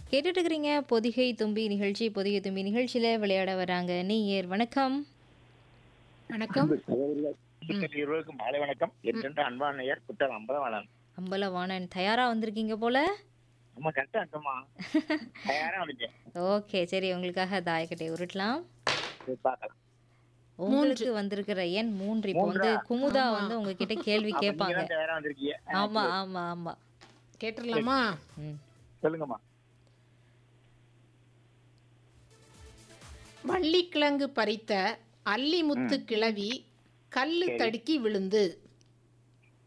கேட்டுட்டு இருக்கிறீங்க பொதிகை தும்பி நிகழ்ச்சி பொதிகை தும்பி நிகழ்ச்சியில் விளையாட வராங்க நீயர் வணக்கம் வணக்கம் சகோதரர்கள் இருவருக்கும் மாலை வணக்கம் என்றென்று அன்பான நேயர் குற்றம் அம்பலவாளன் அம்பலவாணன் தயாரா வந்திருக்கீங்க போல நம்ம கரெக்டா இருக்கோமா தயாரா வந்துட்டேன் ஓகே சரி உங்களுக்காக தாயக்கட்டை உருட்டலாம் சரி, பார்க்கலாம் உங்களுக்கு வந்திருக்கிற எண் மூன்று இப்போ வந்து மூன்றா? குமுதா வந்து உங்ககிட்ட கேள்வி அப்ப கேட்பாங்க நீங்க தான் தயாரா வந்திருக்கீங்க ஆமா ஆமா ஆமா கேட்டுடலாமா ம் சொல்லுங்கம்மா வள்ளிக்கிழங்கு பறித்த அல்லிமுத்து கிழவி கல்லு தடுக்கி விழுந்து